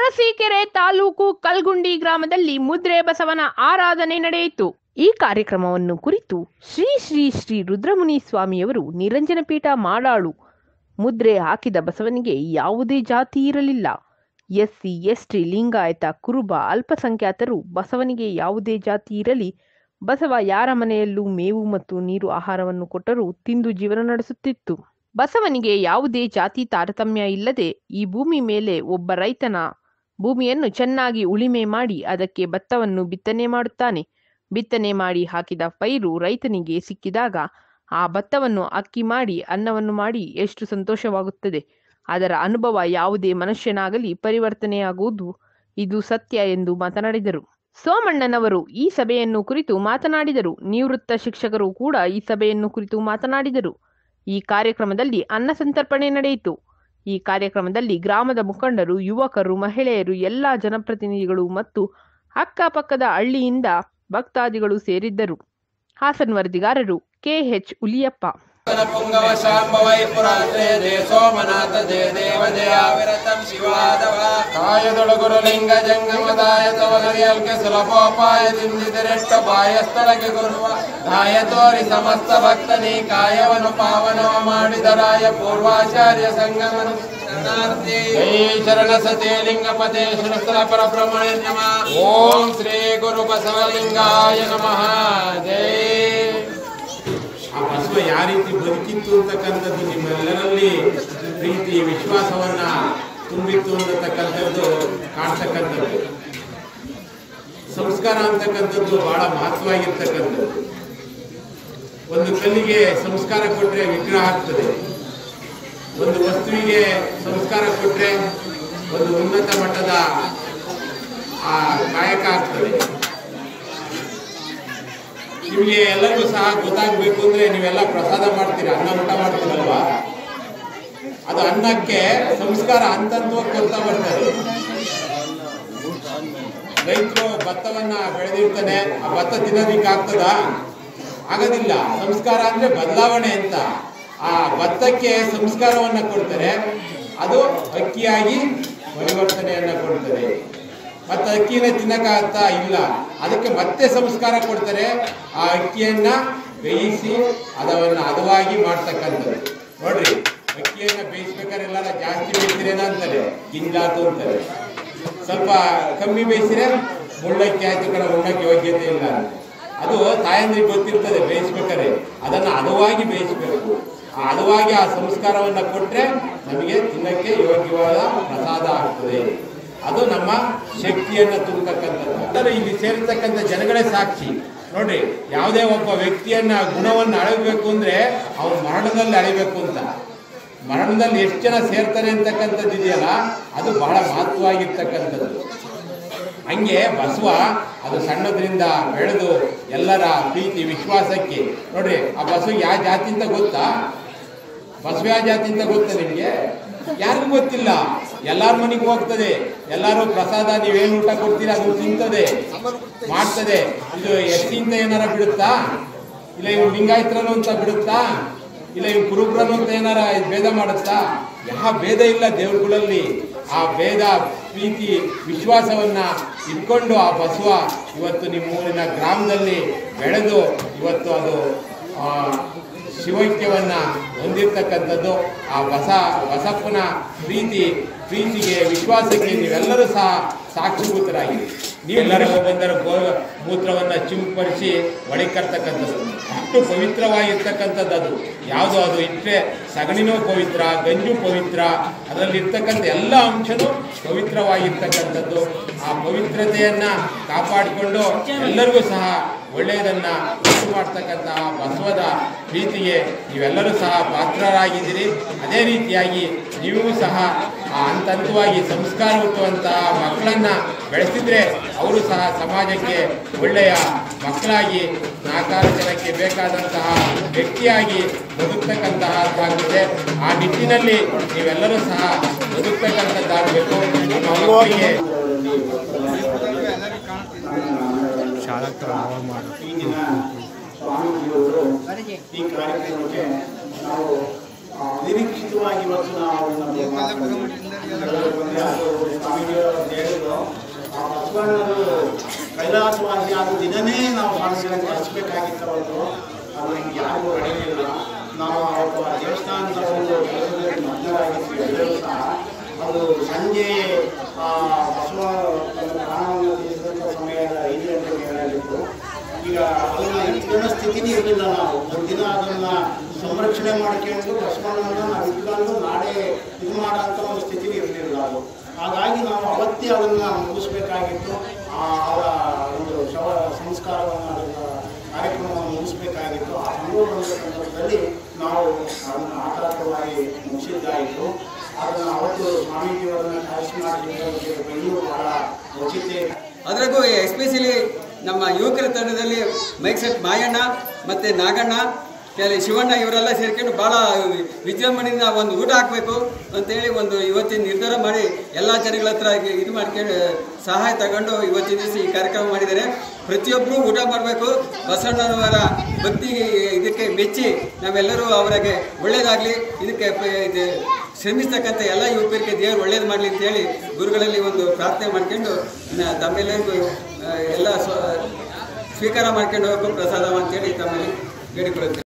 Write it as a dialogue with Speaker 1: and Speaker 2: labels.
Speaker 1: ಅರಸೀಕೆರೆ ತಾಲೂಕು ಕಲ್ಗುಂಡಿ ಗ್ರಾಮದಲ್ಲಿ ಮುದ್ರೆ ಬಸವನ ಆರಾಧನೆ ನಡೆಯಿತು ಈ ಕಾರ್ಯಕ್ರಮವನ್ನು ಕುರಿತು ಶ್ರೀ ಶ್ರೀ ಶ್ರೀ ರುದ್ರಮುನಿ ಸ್ವಾಮಿಯವರು ನಿರಂಜನ ಪೀಠ ಮಾಡಾಳು ಮುದ್ರೆ ಹಾಕಿದ ಬಸವನಿಗೆ ಯಾವುದೇ ಜಾತಿ ಇರಲಿಲ್ಲ ಎಸ್ಸಿ ಎಸ್ಟಿ ಲಿಂಗಾಯತ ಕುರುಬ ಅಲ್ಪಸಂಖ್ಯಾತರು ಬಸವನಿಗೆ ಯಾವುದೇ ಜಾತಿ ಇರಲಿ ಬಸವ ಯಾರ ಮನೆಯಲ್ಲೂ ಮೇವು ಮತ್ತು ನೀರು ಆಹಾರವನ್ನು ಕೊಟ್ಟರೂ ತಿಂದು ಜೀವನ ನಡೆಸುತ್ತಿತ್ತು ಬಸವನಿಗೆ ಯಾವುದೇ ಜಾತಿ ತಾರತಮ್ಯ ಇಲ್ಲದೆ ಈ ಭೂಮಿ ಮೇಲೆ ಒಬ್ಬ ರೈತನ ಭೂಮಿಯನ್ನು ಚೆನ್ನಾಗಿ ಉಳಿಮೆ ಮಾಡಿ ಅದಕ್ಕೆ ಭತ್ತವನ್ನು ಬಿತ್ತನೆ ಮಾಡುತ್ತಾನೆ ಬಿತ್ತನೆ ಮಾಡಿ ಹಾಕಿದ ಪೈರು ರೈತನಿಗೆ ಸಿಕ್ಕಿದಾಗ ಆ ಭತ್ತವನ್ನು ಅಕ್ಕಿ ಮಾಡಿ ಅನ್ನವನ್ನು ಮಾಡಿ ಎಷ್ಟು ಸಂತೋಷವಾಗುತ್ತದೆ ಅದರ ಅನುಭವ ಯಾವುದೇ ಮನುಷ್ಯನಾಗಲಿ ಪರಿವರ್ತನೆಯಾಗುವುದು ಇದು ಸತ್ಯ ಎಂದು ಮಾತನಾಡಿದರು ಸೋಮಣ್ಣನವರು ಈ ಸಭೆಯನ್ನು ಕುರಿತು ಮಾತನಾಡಿದರು ನಿವೃತ್ತ ಶಿಕ್ಷಕರು ಕೂಡ ಈ ಸಭೆಯನ್ನು ಕುರಿತು ಮಾತನಾಡಿದರು ಈ ಕಾರ್ಯಕ್ರಮದಲ್ಲಿ ಅನ್ನ ಸಂತರ್ಪಣೆ ನಡೆಯಿತು ಈ ಕಾರ್ಯಕ್ರಮದಲ್ಲಿ ಗ್ರಾಮದ ಮುಖಂಡರು ಯುವಕರು ಮಹಿಳೆಯರು ಎಲ್ಲಾ ಜನಪ್ರತಿನಿಧಿಗಳು ಮತ್ತು ಅಕ್ಕಪಕ್ಕದ ಹಳ್ಳಿಯಿಂದ ಭಕ್ತಾದಿಗಳು ಸೇರಿದ್ದರು ಹಾಸನ್ ವರದಿಗಾರರು ಕೆಎಚ್ ಉಲಿಯಪ್ಪ
Speaker 2: ಪುಂಗವ ಶಾಂಭವೈ ಪುರಾತ್ರೆ ಜಯ ಸೋಮನಾಥ ಜಯ ದೇವ ಜಯ ವಿರತಂ ಶಿವಾದವ ಕಾಯದೊಳಗುರು ಲಿಂಗ ಜಂಗಮದಾಯ ತವಗರಿಯಲ್ಕೆ ಸುಲಭೋಪಾಯದಿಂದಿರೆಷ್ಟ ಬಾಯ ಸ್ಥಳಕ್ಕೆ ಗುರುವ ದಾಯ ತೋರಿ ಸಮಸ್ತ ಭಕ್ತನಿ ಕಾಯವನ್ನು ಪಾವನವ ಮಾಡಿದರಾಯ ಪೂರ್ವಾಚಾರ್ಯ ಸಂಗಮನು ಶರಣಾರ್ಥಿ. ಜೈ ಶರಣ ಸತಿ ಲಿಂಗಪತೆ ಶರಸ್ತ್ರ ಪರಬ್ರಹ್ಮಣ್ಯ ನಮ ಓಂ ಶ್ರೀ ಗುರು ಬಸವಲಿಂಗಾಯ ನಮಃ ಜೈ
Speaker 3: ಆ ಬಸವ ಯಾವ ರೀತಿ ಬದುಕಿತ್ತು ಅಂತಕ್ಕಂಥದ್ದು ನಿಮ್ಮೆಲ್ಲರಲ್ಲಿ ಪ್ರೀತಿ ವಿಶ್ವಾಸವನ್ನ ತುಂಬಿತ್ತು ಅನ್ನತಕ್ಕಂಥದ್ದು ಕಾಣ್ತಕ್ಕಂಥದ್ದು ಸಂಸ್ಕಾರ ಅಂತಕ್ಕಂಥದ್ದು ಬಹಳ ಮಹತ್ವವಾಗಿರ್ತಕ್ಕಂಥದ್ದು ಒಂದು ಕಲ್ಲಿಗೆ ಸಂಸ್ಕಾರ ಕೊಟ್ಟರೆ ವಿಗ್ರಹ ಆಗ್ತದೆ ಒಂದು ವಸ್ತುವಿಗೆ ಸಂಸ್ಕಾರ ಕೊಟ್ಟರೆ ಒಂದು ಉನ್ನತ ಮಟ್ಟದ ಆ ಕಾಯಕ ಆಗ್ತದೆ ನಿಮಗೆ ಎಲ್ಲರಿಗೂ ಸಹ ಗೊತ್ತಾಗಬೇಕು ಅಂದ್ರೆ ನೀವೆಲ್ಲ ಪ್ರಸಾದ ಮಾಡ್ತೀರಾ ಅನ್ನ ಊಟ ಮಾಡ್ತೀರಲ್ವಾ ಅದು ಅನ್ನಕ್ಕೆ ಸಂಸ್ಕಾರ ಹಂತವಾಗಿ ಕೊಡ್ತಾ ಬರ್ತಾರೆ ರೈತರು ಭತ್ತವನ್ನ ಬೆಳೆದಿರ್ತಾನೆ ಆ ಭತ್ತ ತಿನ್ನೋದಿಕ್ಕೆ ಆಗ್ತದ ಆಗೋದಿಲ್ಲ ಸಂಸ್ಕಾರ ಅಂದ್ರೆ ಬದಲಾವಣೆ ಅಂತ ಆ ಭತ್ತಕ್ಕೆ ಸಂಸ್ಕಾರವನ್ನ ಕೊಡ್ತಾರೆ ಅದು ಅಕ್ಕಿಯಾಗಿ ಪರಿವರ್ತನೆಯನ್ನ ಕೊಡ್ತಾರೆ ಮತ್ತೆ ಅಕ್ಕಿನ ತಿನ್ನಕ್ಕಾಗತ್ತಾ ಇಲ್ಲ ಅದಕ್ಕೆ ಮತ್ತೆ ಸಂಸ್ಕಾರ ಕೊಡ್ತಾರೆ ಆ ಅಕ್ಕಿಯನ್ನ ಬೇಯಿಸಿ ಅದವನ್ನ ಹದವಾಗಿ ಮಾಡ್ತಕ್ಕಂಥದ್ದು ನೋಡ್ರಿ ಅಕ್ಕಿಯನ್ನ ಬೇಯಿಸ್ಬೇಕಾದ್ರೆ ಎಲ್ಲಾರ ಜಾಸ್ತಿ ಬೇಯಿಸಿರೇನ ಅಂತಾರೆ ಗಿಂಜಾತು ಅಂತಾರೆ ಸ್ವಲ್ಪ ಕಮ್ಮಿ ಬೇಯಿಸಿದ್ರೆ ಮುಳ್ಳಕ್ಕಿ ಆಯ್ತು ಕಡೆ ಉಣ್ಣಕ್ಕೆ ಯೋಗ್ಯತೆ ಇಲ್ಲ ಅಂತ. ಅದು ತಾಯಂದ್ರಿಗೆ ಗೊತ್ತಿರ್ತದೆ ಬೇಯಿಸ್ಬೇಕಾದ್ರೆ ಅದನ್ನ ಹದವಾಗಿ ಬೇಯಿಸ್ಬೇಕು ಆ ಹದವಾಗಿ ಆ ಸಂಸ್ಕಾರವನ್ನ ಕೊಟ್ರೆ ನಮಗೆ ತಿನ್ನಕ್ಕೆ ಯೋಗ್ಯವಾದ ಪ್ರಸಾದ ಆಗ್ತದೆ ಅದು ನಮ್ಮ ಶಕ್ತಿಯನ್ನ ತುಂಬತಕ್ಕಂಥದ್ದು ಅಂದರೆ ಇಲ್ಲಿ ಸೇರಿರ್ತಕ್ಕಂಥ ಜನಗಳೇ ಸಾಕ್ಷಿ ನೋಡ್ರಿ ಯಾವುದೇ ಒಬ್ಬ ವ್ಯಕ್ತಿಯನ್ನ ಗುಣವನ್ನ ಅಳಬೇಕು ಅಂದ್ರೆ ಅವನು ಮರಣದಲ್ಲಿ ಅಳಿಬೇಕು ಅಂತ ಮರಣದಲ್ಲಿ ಎಷ್ಟು ಜನ ಸೇರ್ತಾರೆ ಅಂತಕ್ಕಂಥದ್ದು ಇದೆಯಲ್ಲ ಅದು ಬಹಳ ಮಹತ್ವವಾಗಿರ್ತಕ್ಕಂಥದ್ದು ಹಂಗೆ ಬಸವ ಅದು ಸಣ್ಣದ್ರಿಂದ ಬೆಳೆದು ಎಲ್ಲರ ಪ್ರೀತಿ ವಿಶ್ವಾಸಕ್ಕೆ ನೋಡ್ರಿ ಆ ಬಸವ ಯಾವ ಜಾತಿ ಅಂತ ಗೊತ್ತಾ ಬಸವ ಯಾವ ಜಾತಿ ಅಂತ ಗೊತ್ತಾ ನಿಮ್ಗೆ ಯಾರಿಗೂ ಗೊತ್ತಿಲ್ಲ ಎಲ್ಲಾರ ಮನೆಗೆ ಹೋಗ್ತದೆ ಎಲ್ಲಾರು ಪ್ರಸಾದ ನೀವೇನು ಊಟ ಕೊಡ್ತೀರಾ ಅದು ತಿಂತದೆ ಮಾಡ್ತದೆ ಇದು ಎಷ್ಟಿಂತ ಏನಾರ ಬಿಡುತ್ತಾ ಇಲ್ಲ ಇವ್ ಲಿಂಗಾಯತ್ರನು ಅಂತ ಬಿಡುತ್ತಾ ಇಲ್ಲ ಇವ್ ಕುರುಬ್ರನು ಅಂತ ಏನಾರ ಇದ್ ಭೇದ ಮಾಡುತ್ತಾ ಯಾವ ಭೇದ ಇಲ್ಲ ದೇವ್ರುಗಳಲ್ಲಿ ಆ ಭೇದ ಪ್ರೀತಿ ವಿಶ್ವಾಸವನ್ನ ಇಟ್ಕೊಂಡು ಆ ಬಸವ ಇವತ್ತು ನಿಮ್ಮೂರಿನ ಗ್ರಾಮದಲ್ಲಿ ಬೆಳೆದು ಇವತ್ತು ಅದು ಆ, ಶಿವೈಕ್ಯವನ್ನ ಹೊಂದಿರತಕ್ಕಂಥದ್ದು ಆ ಬಸ ಬಸಪ್ಪನ ಪ್ರೀತಿ ಪ್ರೀತಿಗೆ ವಿಶ್ವಾಸಕ್ಕೆ ನೀವೆಲ್ಲರೂ ಸಹ ಸಾಕ್ಷಿಭೂತರಾಗಿರಿ ನೀವೆಲ್ಲರೂ ಬಂದರ ಗೋ ಮೂತ್ರವನ್ನ ಚಿಂಪಡಿಸಿ ಒಳಕರ್ತಕ್ಕಂಥದ್ದು ಅಷ್ಟು ಪವಿತ್ರವಾಗಿರ್ತಕ್ಕಂಥದ್ದು ಅದು ಯಾವುದು ಅದು ಇಟ್ಟರೆ ಸಗಣಿನೂ ಪವಿತ್ರ ಗಂಜು ಪವಿತ್ರ ಅದರಲ್ಲಿ ಇರ್ತಕ್ಕಂಥ ಎಲ್ಲ ಅಂಶನೂ ಪವಿತ್ರವಾಗಿರ್ತಕ್ಕಂಥದ್ದು ಆ ಪವಿತ್ರತೆಯನ್ನ ಕಾಪಾಡಿಕೊಂಡು ಎಲ್ಲರಿಗೂ ಸಹ ಒಳ್ಳೆಯದನ್ನ ಉಂಟು ಮಾಡ್ತಕ್ಕಂತಹ ಬಸವದ ಪ್ರೀತಿಗೆ ನೀವೆಲ್ಲರೂ ಸಹ ಪಾತ್ರರಾಗಿದ್ದೀರಿ ಅದೇ ರೀತಿಯಾಗಿ ನೀವು ಸಹ ಆ ಹಂತ ಹಂತವಾಗಿ ಸಂಸ್ಕಾರಯುತವಂತಹ ಮಕ್ಕಳನ್ನ ಬೆಳೆಸಿದ್ರೆ ಅವರು ಸಹ ಸಮಾಜಕ್ಕೆ ಒಳ್ಳೆಯ ಮಕ್ಕಳಾಗಿ ನಾಲ್ಕಾರು ಜನಕ್ಕೆ ಬೇಕಾದಂತಹ ವ್ಯಕ್ತಿಯಾಗಿ ಬದುಕ್ತಕ್ಕಂತಹದ್ದಾಗಿದೆ ಆ ನಿಟ್ಟಿನಲ್ಲಿ ನೀವೆಲ್ಲರೂ ಸಹ ಬದುಕ್ತಕ್ಕಂಥದ್ದಾಗಬೇಕು ನಿಮ್ಮ ಮಗುವಿಗೆ ಈಗಿನ ಸ್ವಾಮೀಜಿಯವರು ಈ ಕಾರ್ಯಕ್ರಮಕ್ಕೆ ನಾವು ನಿರೀಕ್ಷಿತವಾಗಿ ಇವತ್ತು ನಾವು ನಮ್ಮ ಮಾತನ್ನು
Speaker 4: ಬಂದೆ ಅದು ಸ್ವಾಮೀಜಿಯವರು ಹೇಳಿದ್ರು ಆ ಬಸವಣ್ಣರು ಕೈಲಾಸವಾಸಿ ಆದ ದಿನನೇ ನಾವು ಸ್ವಾಮೀಜಿಯನ್ನು ಕಳಿಸ್ಬೇಕಾಗಿತ್ತು ಅವತ್ತು ಅದು ನಮ್ಗೆ ಯಾರಿಗೂ ನಡೆಯಲಿಲ್ಲ ನಾವು ಅವತ್ತು ಆ ದೇವಸ್ಥಾನದ ಒಂದು ಕೆಲಸದಲ್ಲಿ ಮಗ್ನರಾಗಿದ್ವಿ ಎಲ್ಲರೂ ಸಹ ಅದು ಸಂಜೆ ಆ ಬಸವ ತನ್ನ ಪ್ರಾಣವನ್ನು ತ್ಯಜಿಸಿದಂಥ ಸಮಯದ ಐದು ಗಂಟೆ ಮೇಲಾಗಿತ್ತು ಈಗ ಅದನ್ನ ಇಟ್ಕೊಳ್ಳೋ ಸ್ಥಿತಿನೇ ಇರಲಿಲ್ಲ ನಾವು ಒಂದಿನ ಅದನ್ನ ಸಂರಕ್ಷಣೆ ಮಾಡ್ಕೊಂಡು ಬಸವಣ್ಣನ ನಾವು ಇಟ್ಕೊಂಡು ನಾಳೆ ಇದು ಮಾಡೋಂಥ ಒಂದು ಸ್ಥಿತಿ ಇರಲಿಲ್ಲ ಅದು ಹಾಗಾಗಿ ನಾವು ಅವತ್ತೇ ಅದನ್ನ ಮುಗಿಸ್ಬೇಕಾಗಿತ್ತು ಆ ಅವರ ಒಂದು ಶವ ಸಂಸ್ಕಾರವನ್ನು ಅದನ್ನ ಕಾರ್ಯಕ್ರಮವನ್ನು ಮುಗಿಸ್ಬೇಕಾಗಿತ್ತು ಆ ಸಂದರ್ಭ ಬಂದ ಸಂದರ್ಭದಲ್ಲಿ ನಾವು ಅದನ್ನು ಆಟಾಟವಾಗಿ ಮುಗಿಸಿದ್ದಾಯಿತು ಅದನ್ನು ಅವತ್ತು ಸ್ವಾಮೀಜಿಯವರನ್ನ ಕಳಿಸಿ ಮಾಡಿದ್ದಕ್ಕೆ ಇನ್ನೂ ಬಹಳ ರಚಿತೆ
Speaker 5: ಅದ್ರಾಗೂ ಎಸ್ಪೆಷಲಿ ನಮ್ಮ ಯುವಕರ ತಂಡದಲ್ಲಿ ಮೈಕ್ ಸೆಟ್ ಮಾಯಣ್ಣ ಮತ್ತು ನಾಗಣ್ಣ ಕೆಲ ಶಿವಣ್ಣ ಇವರೆಲ್ಲ ಸೇರ್ಕೊಂಡು ಭಾಳ ವಿಜೃಂಭಣೆಯಿಂದ ಒಂದು ಊಟ ಹಾಕಬೇಕು ಅಂತೇಳಿ ಒಂದು ಇವತ್ತಿನ ನಿರ್ಧಾರ ಮಾಡಿ ಎಲ್ಲ ಜನಗಳ ಹತ್ರ ಇದು ಮಾಡ್ಕೊಂಡು ಸಹಾಯ ತಗೊಂಡು ಇವತ್ತಿನ ದಿವಸ ಈ ಕಾರ್ಯಕ್ರಮ ಮಾಡಿದ್ದಾರೆ ಪ್ರತಿಯೊಬ್ಬರು ಊಟ ಮಾಡಬೇಕು ಬಸವಣ್ಣನವರ ಭಕ್ತಿ ಇದಕ್ಕೆ ಮೆಚ್ಚಿ ನಾವೆಲ್ಲರೂ ಅವರಿಗೆ ಒಳ್ಳೇದಾಗಲಿ ಇದಕ್ಕೆ ಪ- ಇದು ಶ್ರಮಿಸ್ತಕ್ಕಂಥ ಎಲ್ಲ ಯುವಕರಿಗೆ ದೇವರು ಒಳ್ಳೇದು ಮಾಡಲಿ ಅಂತೇಳಿ ಗುರುಗಳಲ್ಲಿ ಒಂದು ಪ್ರಾರ್ಥನೆ ಮಾಡ್ಕೊಂಡು ನ- ತಮ್ಮೆಲ್ಲರಿಗೂ ಆ, ಎಲ್ಲ ಸ್ವ ಸ್ವೀಕಾರ ಮಾಡ್ಕೊಂಡು ಹೋಗಬೇಕು ಪ್ರಸಾದ ಅಂತೇಳಿ ತಮ್ಮಲ್ಲಿ ಬೇಡಿಕೊಳ್ಳುತ್ತೇನೆ